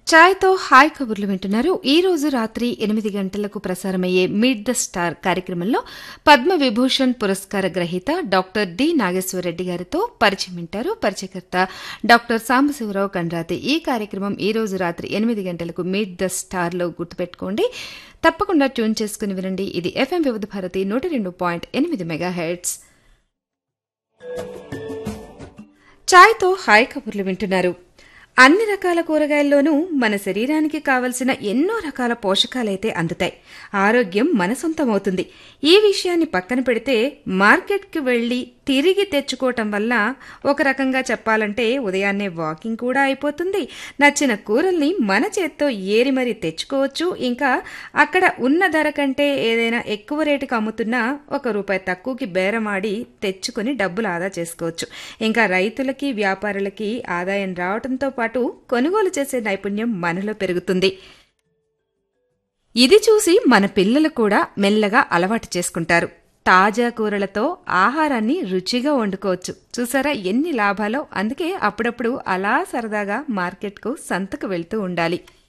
ఛాయ్తో hi కబుర్లు వింటున్నారు ఈ రోజు రాత్రి ఎనిమిది గంటలకు ప్రసారమయ్యే మీట్ ద స్టార్ కార్యక్రమంలో పద్మ విభూషణ్ పురస్కార గ్రహీత డాక్టర్ డి నాగేశ్వరరెడ్డి గారితో పరిచయం వింటారు పరిచయకర్త డాక్టర్ సాంబశివరావు కండ్రాతి ఈ కార్యక్రమం ఈ రోజు రాత్రి ఎనిమిది గంటలకు మీట్ ద స్టార్లో గుర్తుపెట్టుకోండి తప్పకుండా ట్యూన్ చేసుకుని వినండి ఇది ఎఫ్ఎం వివిధ భారతి నూట రెండు పాయింట్ ఎనిమిది మెగా హెడ్స్ ఛాయ్తో హాయ్ కబుర్లు వింటున్నారు అన్ని రకాల కూరగాయల్లోనూ మన శరీరానికి కావలసిన ఎన్నో రకాల పోషకాలైతే అందుతాయి ఆరోగ్యం మన సొంతమవుతుంది ఈ విషయాన్ని పక్కన పెడితే మార్కెట్కి వెళ్లి తిరిగి తెచ్చుకోవటం వల్ల ఒక రకంగా చెప్పాలంటే ఉదయాన్నే వాకింగ్ కూడా అయిపోతుంది నచ్చిన కూరల్ని మన చేత్తో ఏరి మరీ తెచ్చుకోవచ్చు ఇంకా అక్కడ ఉన్న ధర కంటే ఏదైనా ఎక్కువ రేటుకి అమ్ముతున్నా ఒక రూపాయి తక్కువకి బేరమాడి తెచ్చుకుని డబ్బులు ఆదా చేసుకోవచ్చు ఇంకా రైతులకి వ్యాపారులకి ఆదాయం రావడంతో పాటు కొనుగోలు చేసే నైపుణ్యం మనలో పెరుగుతుంది ఇది చూసి మన పిల్లలు కూడా మెల్లగా అలవాటు చేసుకుంటారు తాజా కూరలతో ఆహారాన్ని రుచిగా వండుకోవచ్చు చూసారా ఎన్ని లాభాలో అందుకే అప్పుడప్పుడు అలా సరదాగా మార్కెట్కు సంతకు వెళ్తూ ఉండాలి